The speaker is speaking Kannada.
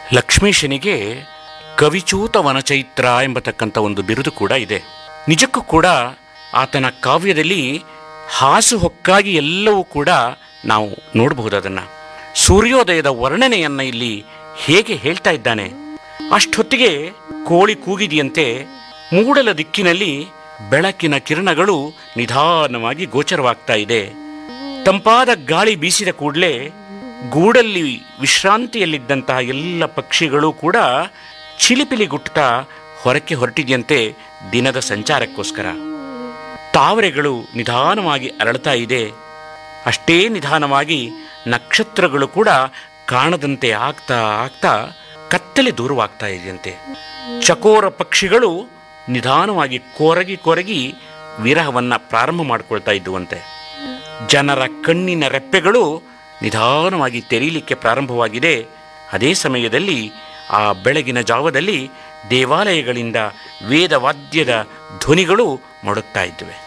ಲಕ್ಷ್ಮೀಶನಿಗೆ ಕವಿಚೂತ ವನಚೈತ್ರ ಎಂಬತಕ್ಕಂಥ ಒಂದು ಬಿರುದು ಕೂಡ ಇದೆ ನಿಜಕ್ಕೂ ಕೂಡ ಆತನ ಕಾವ್ಯದಲ್ಲಿ ಹಾಸುಹೊಕ್ಕಾಗಿ ಎಲ್ಲವೂ ಕೂಡ ನಾವು ನೋಡಬಹುದು ಅದನ್ನು ಸೂರ್ಯೋದಯದ ವರ್ಣನೆಯನ್ನ ಇಲ್ಲಿ ಹೇಗೆ ಹೇಳ್ತಾ ಇದ್ದಾನೆ ಅಷ್ಟೊತ್ತಿಗೆ ಕೋಳಿ ಕೂಗಿದೆಯಂತೆ ಮೂಡಲ ದಿಕ್ಕಿನಲ್ಲಿ ಬೆಳಕಿನ ಕಿರಣಗಳು ನಿಧಾನವಾಗಿ ಗೋಚರವಾಗ್ತಾ ಇದೆ ತಂಪಾದ ಗಾಳಿ ಬೀಸಿದ ಕೂಡಲೇ ಗೂಡಲ್ಲಿ ವಿಶ್ರಾಂತಿಯಲ್ಲಿದ್ದಂತಹ ಎಲ್ಲ ಪಕ್ಷಿಗಳು ಕೂಡ ಚಿಲಿಪಿಲಿಗುಟ್ಟುತ್ತಾ ಹೊರಕ್ಕೆ ಹೊರಟಿದೆಯಂತೆ ದಿನದ ಸಂಚಾರಕ್ಕೋಸ್ಕರ ತಾವರೆಗಳು ನಿಧಾನವಾಗಿ ಅರಳ್ತಾ ಇದೆ ಅಷ್ಟೇ ನಿಧಾನವಾಗಿ ನಕ್ಷತ್ರಗಳು ಕೂಡ ಕಾಣದಂತೆ ಆಗ್ತಾ ಆಗ್ತಾ ಕತ್ತಲೆ ದೂರವಾಗ್ತಾ ಇದೆಯಂತೆ ಚಕೋರ ಪಕ್ಷಿಗಳು ನಿಧಾನವಾಗಿ ಕೊರಗಿ ಕೊರಗಿ ವಿರಹವನ್ನ ಪ್ರಾರಂಭ ಮಾಡಿಕೊಳ್ತಾ ಇದ್ದುವಂತೆ ಜನರ ಕಣ್ಣಿನ ರೆಪ್ಪೆಗಳು ನಿಧಾನವಾಗಿ ತೆರೀಲಿಕ್ಕೆ ಪ್ರಾರಂಭವಾಗಿದೆ ಅದೇ ಸಮಯದಲ್ಲಿ ಆ ಬೆಳಗಿನ ಜಾವದಲ್ಲಿ ದೇವಾಲಯಗಳಿಂದ ವೇದವಾದ್ಯದ ಧ್ವನಿಗಳು ಮೊಡಗ್ತಾ ಇದ್ದುವೆ